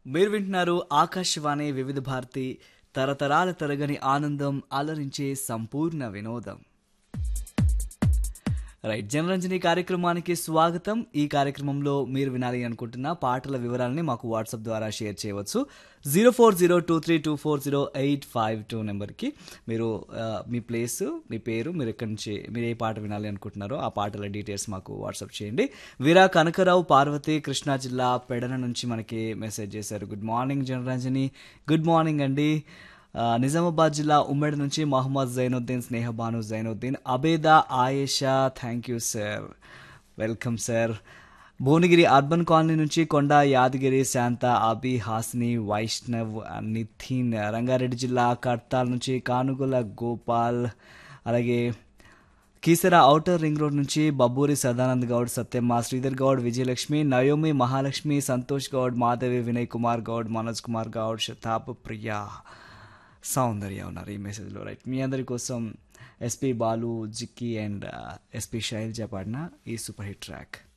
మీరు వింటున్నారు ఆకాశవాణి వివిధ భారతి తరతరాల తరగని ఆనందం అలరించే సంపూర్ణ వినోదం రైట్ జనరంజని కార్యక్రమానికి స్వాగతం ఈ కార్యక్రమంలో మీరు వినాలి అనుకుంటున్న పాటల వివరాలని మాకు వాట్సాప్ ద్వారా షేర్ చేయవచ్చు zero four zero two three two four zero eight five two నెంబర్కి మీరు ఆ, మీ ప్లేస్ మీ పేరు మీరు ఎక్కడి నుంచి మీరు ఏ పాట వినాలి అనుకుంటున్నారో ఆ పాటల డీటెయిల్స్ మాకు వాట్సాప్ చేయండి వీరా కనకరావు పార్వతి కృష్ణా జిల్లా పెడన నుంచి మనకి మెసేజ్ చేశారు good morning Janaranjani good morning అండి ఆ, నిజామాబాద్ జిల్లా ఉమ్మడి నుంచి Mohammed Zainuddin Snehabanu Zainuddin Abeda Ayesha thank you sir welcome sir Bhuvanagiri urban colony నుంచి కొండ యాదగిరి శాంత అబి హాస్ని వైష్ణవ్ నితిన్ రంగారెడ్డి జిల్లా కర్తాల్ నుంచి కానుగుల గోపాల్ అలాగే కీసర ఔటర్ రింగ్ రోడ్ నుంచి బబ్బూరి సదానంద్ గౌడ్ సత్యమ్మ శ్రీధర్ గౌడ్ విజయలక్ష్మి నయోమి మహాలక్ష్మి సంతోష్ గౌడ్ మాధవి వినయ్ కుమార్ గౌడ్ మనోజ్ కుమార్ గౌడ్ శతాబ్ ప్రియా సౌందర్య ఉన్నారు ఈ మెసేజ్లో రైట్ మీ అందరి కోసం SP Balu Jikki and SP Sailaja పాడిన ఈ సూపర్ హిట్ ట్రాక్